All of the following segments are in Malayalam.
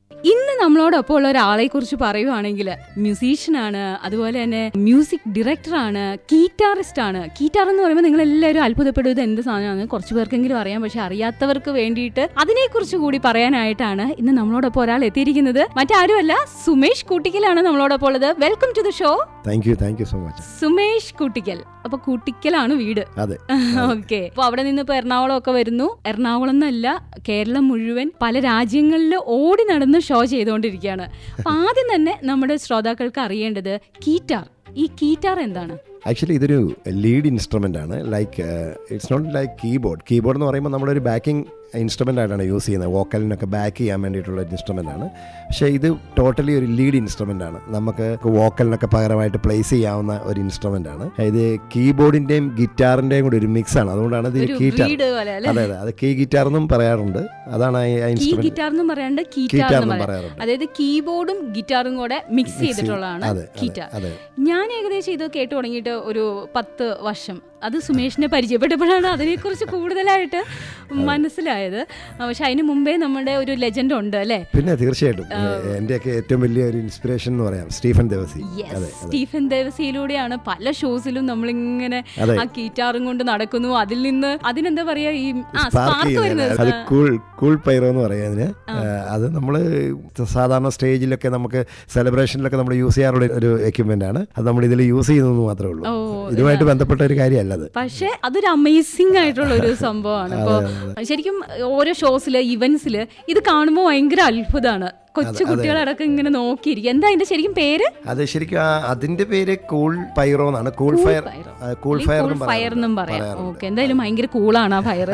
ഇന്ന് നമ്മളോടൊപ്പം ഉള്ള ഒരാളെ കുറിച്ച് പറയുവാണെങ്കിൽ മ്യൂസീഷ്യനാണ് അതുപോലെ തന്നെ മ്യൂസിക് ഡയറക്ടറാണ് കീറ്റാറിസ്റ്റ് ആണ് കീറ്റാർ എന്ന് പറയുമ്പോൾ നിങ്ങൾ എല്ലാവരും അത്ഭുതപ്പെടും ഇത് എന്ത് സാധനമാണ് കുറച്ച് പേർക്കെങ്കിലും അറിയാം പക്ഷെ അറിയാത്തവർക്ക് വേണ്ടിയിട്ട് അതിനെക്കുറിച്ച് കൂടി പറയാനായിട്ടാണ് ഇന്ന് നമ്മളോടൊപ്പം ഒരാൾ എത്തിയിരിക്കുന്നത് മറ്റാരുമല്ല സുമേഷ് കൂട്ടിക്കലാണ് നമ്മളോടൊപ്പം ഉള്ളത് welcome to the show thank you thank you so much Sumesh Koottickal അപ്പൊ കൂട്ടിക്കലാണ് വീട് അതെ ഓക്കെ അപ്പൊ അവിടെ നിന്ന് ഇപ്പൊ എറണാകുളം ഒക്കെ വരുന്നു എറണാകുളം എന്നല്ല കേരളം മുഴുവൻ പല രാജ്യങ്ങളിൽ ഓടി നടന്ന് ഷോ ചെയ്തുകൊണ്ടിരിക്കുകയാണ് അപ്പൊ ആദ്യം തന്നെ നമ്മുടെ ശ്രോതാക്കൾക്ക് അറിയേണ്ടത് കീറ്റാർ ഈ കീറ്റാർ എന്താണ് ആക്ച്വലി ഇതൊരു ലീഡ് ഇൻസ്ട്രുമെൻ്റ് ആണ് like it's not like keyboard keyboard എന്ന് പറയുമ്പോൾ നമ്മളൊരു ബാക്കിംഗ് ഇൻസ്ട്രുമെൻ്റ് ആയിട്ടാണ് യൂസ് ചെയ്യുന്നത് വോക്കലിനൊക്കെ ബാക്ക് ചെയ്യാൻ വേണ്ടിയിട്ടുള്ള ഒരു ഇൻസ്ട്രുമെൻ്റ് ആണ് പക്ഷേ ഇത് ടോട്ടലി ഒരു ലീഡ് ഇൻസ്ട്രുമെൻ്റ് ആണ് നമുക്ക് വോക്കലിനൊക്കെ പകരമായിട്ട് പ്ലേസ് ചെയ്യാവുന്ന ഒരു ഇൻസ്ട്രുമെൻ്റ് ആണ് ഇത് കീബോർഡിൻ്റെയും ഗിറ്റാറിൻ്റെയും കൂടി ഒരു മിക്സ് ആണ് അതുകൊണ്ടാണ് ഇത് ഒരു കീറ്റാർ ബ്രീഡ് പോലെ അല്ലെ അതെ അതെ അത് കീ ഗിറ്റാർ എന്നും പറയാറുണ്ട് അതാണ് ആ കീ ഇൻസ്ട്രുമെന്റ് ഗിറ്റാർ എന്നും പറയാണ്ട് കീറ്റാർ കീറ്റാർ എന്ന് എന്നും പറയാം പറയാറുണ്ട് അതായത് കീബോർഡും ഗിറ്റാറും കൂടെ മിക്സ് ചെയ്തിട്ടുള്ളതാണ് അതെ കീറ്റാർ അതെ ഞാൻ ഏകദേശം ഇത് കേട്ടു തുടങ്ങിയിട്ട് ഒരു പത്ത് വർഷം അത് സുമേഷിനെ പരിചയപ്പെട്ടപ്പോഴാണ് അതിനെക്കുറിച്ച് കൂടുതലായിട്ട് മനസ്സിലായത് ആ, പക്ഷെ അതിന് മുമ്പേ നമ്മുടെ ഒരു ലെജൻഡ് ഉണ്ട് അല്ലേ പിന്നെ തീർച്ചയായിട്ടും എന്റെയൊക്കെ ഏറ്റവും വലിയ ഒരു ഇൻസ്പിറേഷൻ എന്ന് പറയാം സ്റ്റീഫൻ ദേവസി യെസ് സ്റ്റീഫൻ ദേവസിയിലൂടെയാണ് പല ഷോസിലും നമ്മളിങ്ങനെ അതെ. ആ കീറ്റാറും കൊണ്ട് നടക്കുന്നു അതിൽ നിന്ന് അതിനെന്താ പറയാ ഈ ആ സ്പാർക്ക് സ്പാർക്ക് വരുന്നത് അത് കൂൾ കൂൾ പൈറോ എന്ന് പറയാം അതിന് അത് നമ്മൾ സാധാരണ സ്റ്റേജിലൊക്കെ നമുക്ക് സെലിബ്രേഷനിലൊക്കെ നമ്മൾ യൂസ് ചെയ്യാറുള്ള ഒരു എക്യുപ്മെന്റ് ആണ് അത് നമ്മൾ ഇതിൽ യൂസ് ചെയ്യുന്നതെന്ന് മാത്രമേ ഉള്ളൂ ഓ ഇതുമായിട്ട് ബന്ധപ്പെട്ട ഒരു കാര്യമല്ല അത് പക്ഷെ അതൊരു അമേസിംഗ് ആയിട്ടുള്ള ഒരു സംഭവമാണ് അപ്പൊ ശരിക്കും ഓരോ ഷോസില് ഇവന്റ്സില് ഇത് കാണുമ്പോൾ ഭയങ്കര അത്ഭുതമാണ് കൊച്ചു കുട്ടികളടക്കം ഇങ്ങനെ നോക്കിയിരിക്കും എന്താ അതിന്റെ ശരിക്കും പേര് അത് ശരിക്കും ആ- അതിന്റെ പേര് കൂൾ പൈറോ എന്നാണ് കൂൾ ഫയർ കൂൾ ഫയർ എന്നും ഫയർ എന്നും പറയാം പറയാറുണ്ട്. ഓക്കെ എന്തായാലും ഭയങ്കര കൂളാണ് ആ ഫയർ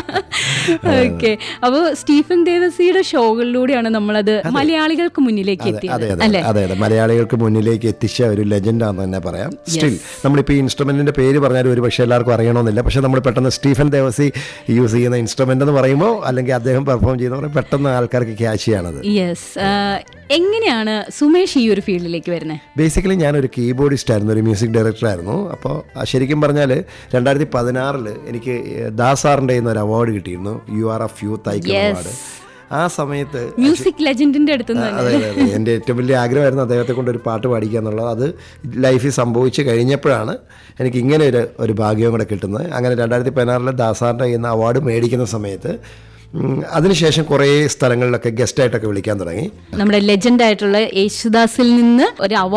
ഓക്കെ അപ്പൊ സ്റ്റീഫൻ ദേവസിയുടെ ഷോകളിലൂടെയാണ് നമ്മളത് മലയാളികൾക്ക് മുന്നിലേക്ക് അതെ എത്തിയത് അതെ അതെ അതെ അതെ മലയാളികൾക്ക് മുന്നിലേക്ക് എത്തിച്ച ഒരു ലെജൻഡ് ആണെന്ന് തന്നെ പറയാം സ്റ്റിൽ നമ്മളിപ്പോൾ ഈ ഇൻസ്ട്രുമെന്റിന്റെ പേര് പറഞ്ഞാൽ ഒരു പക്ഷേ എല്ലാവർക്കും അറിയണമെന്നില്ല പക്ഷെ നമ്മൾ പെട്ടെന്ന് സ്റ്റീഫൻ ദേവസി യൂസ് ചെയ്യുന്ന ഇൻസ്ട്രുമെന്റ് എന്ന് പറയുമ്പോൾ അല്ലെങ്കിൽ അദ്ദേഹം പെർഫോം ചെയ്യുന്ന പറയുമ്പോൾ പെട്ടെന്ന് ആൾക്കാർക്ക് ക്യാച്ച് ചെയ്യണത് യെസ് എങ്ങനെയാണ് സുമേഷ് ഈ ഒരു ഫീൽഡിലേക്ക് വരുന്നത് ബേസിക്കലി ഞാനൊരു കീബോർഡിസ്റ്റ് ആയിരുന്നു ഒരു മ്യൂസിക് ഡയറക്ടർ ആയിരുന്നു അപ്പോൾ ശരിക്കും പറഞ്ഞാൽ രണ്ടായിരത്തി പതിനാറിൽ എനിക്ക് ദാസാറിൻ്റെ ഒരു അവാർഡ് കിട്ടിയിരുന്നു U R F youth icon award ആ സമയത്ത് മ്യൂസിക് ലെജൻഡിന്റെ അടുത്ത് നിന്ന് അതെ അതെ അതെ എൻ്റെ ഏറ്റവും വലിയ ആഗ്രഹമായിരുന്നു അദ്ദേഹത്തെ കൊണ്ട് ഒരു പാട്ട് പാടിക്കുക എന്നുള്ളത് അത് ലൈഫിൽ സംഭവിച്ച് കഴിഞ്ഞപ്പോഴാണ് എനിക്ക് ഇങ്ങനെ ഒരു ഒരു ഭാഗ്യവും കൂടെ കിട്ടുന്നത് അങ്ങനെ രണ്ടായിരത്തി പതിനാറിൽ ദാസാറിൻ്റെ കയ്യിൽ നിന്ന് അവാർഡ് മേടിക്കുന്ന സമയത്ത് ഉം, അതിനുശേഷം കുറേ സ്ഥലങ്ങളിലൊക്കെ ഗസ്റ്റായിട്ടൊക്കെ വിളിക്കാൻ തുടങ്ങി നമ്മുടെ ലെജൻഡ് ആയിട്ടുള്ള യേശുദാസിൽ നിന്ന് ഒരു